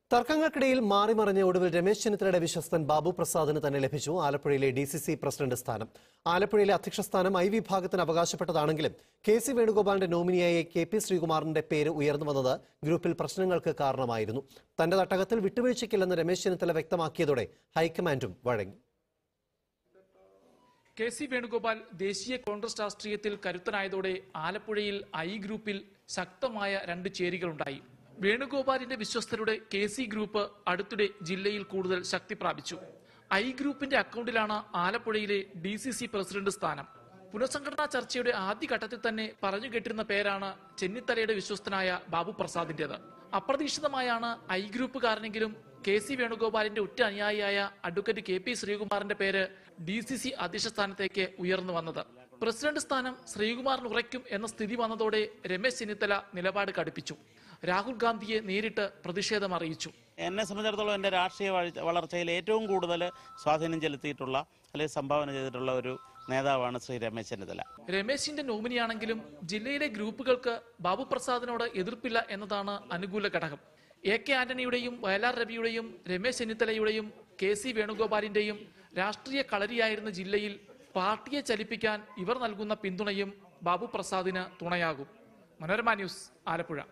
തർക്കങ്ങൾക്കിടയിൽ മാറിമറിഞ്ഞ ഒടുവിൽ രമേശ് ചെന്നിത്തലയുടെ വിശ്വസ്തൻ ബാബു പ്രസാദിന് തന്നെ ലഭിച്ചു ആലപ്പുഴയിലെ ഡി സി സി പ്രസിഡന്റ് സ്ഥാനം ആലപ്പുഴയിലെ അധ്യക്ഷ സ്ഥാനം ഐ വിഭാഗത്തിന് അവകാശപ്പെട്ടതാണെങ്കിലും കെ സി വേണുഗോപാലിന്റെ നോമിനിയായ കെ പി ശ്രീകുമാറിന്റെ പേര് ഉയർന്നു വന്നത് ഗ്രൂപ്പിൽ പ്രശ്നങ്ങൾക്ക് കാരണമായിരുന്നു തന്റെ തട്ടകത്തിൽ വിട്ടുവീഴ്ചയ്ക്കില്ലെന്ന് രമേശ് ചെന്നിത്തല വ്യക്തമാക്കിയതോടെ ഹൈക്കമാൻഡും വഴങ്ങി കെ സി വേണുഗോപാൽ ദേശീയ കോൺഗ്രസ് രാഷ്ട്രീയത്തിൽ കരുത്തനായതോടെ ആലപ്പുഴയിൽ ഐ ഗ്രൂപ്പിൽ ശക്തമായ രണ്ട് ചേരികളുണ്ടായി വേണുഗോപാലിന്റെ വിശ്വസ്തരുടെ കെ സി ഗ്രൂപ്പ് അടുത്തിടെ ജില്ലയിൽ കൂടുതൽ ശക്തി പ്രാപിച്ചു ഐ ഗ്രൂപ്പിന്റെ അക്കൗണ്ടിലാണ് ആലപ്പുഴയിലെ ഡി സി സി പ്രസിഡന്റ് സ്ഥാനം പുനഃസംഘടനാ ചർച്ചയുടെ ആദ്യഘട്ടത്തിൽ തന്നെ പറഞ്ഞു കേട്ടിരുന്ന പേരാണ് ചെന്നിത്തലയുടെ വിശ്വസ്തനായ ബാബു പ്രസാദിന്റേത് അപ്രതീക്ഷിതമായാണ് ഐ ഗ്രൂപ്പുകാരനെങ്കിലും കെ സി വേണുഗോപാലിന്റെ ഉറ്റ അനുയായിയായ അഡ്വക്കേറ്റ് കെ പി ശ്രീകുമാറിന്റെ പേര് ഡി സി സി അധ്യക്ഷ സ്ഥാനത്തേക്ക് ഉയർന്നു വന്നത് പ്രസിഡന്റ് സ്ഥാനം ശ്രീകുമാറിന് ഉറയ്ക്കും എന്ന സ്ഥിതി വന്നതോടെ രമേശ് ചെന്നിത്തല നിലപാട് കടുപ്പിച്ചു രാഹുൽ ഗാന്ധിയെ നേരിട്ട് പ്രതിഷേധം അറിയിച്ചു എന്നെ സംബന്ധിച്ചിടത്തോളം എൻ്റെ രാഷ്ട്രീയ വാഴ്ച- വളർച്ചയിൽ ഏറ്റവും കൂടുതൽ സ്വാധീനം ചെലുത്തിയിട്ടുള്ള അല്ലെങ്കിൽ സംഭാവന ചെയ്തിട്ടുള്ള ഒരു നേതാവാണ് ശ്രീ രമേശ് ചെന്നിത്തല രമേശിന്റെ നോമിനിയാണെങ്കിലും ജില്ലയിലെ ഗ്രൂപ്പുകൾക്ക് ബാബു പ്രസാദിനോട് എതിർപ്പില്ല എന്നതാണ് അനുകൂല ഘടകം എ കെ ആന്റണിയുടെയും വയലാർ രവിയുടെയും രമേശ് ചെന്നിത്തലയുടെയും കെ സി വേണുഗോപാലിന്റെയും രാഷ്ട്രീയ കളരിയായിരുന്ന ജില്ലയിൽ പാർട്ടിയെ ചലിപ്പിക്കാൻ ഇവർ നൽകുന്ന പിന്തുണയും ബാബു പ്രസാദിന് തുണയാകും മനോരമ ന്യൂസ് ആലപ്പുഴ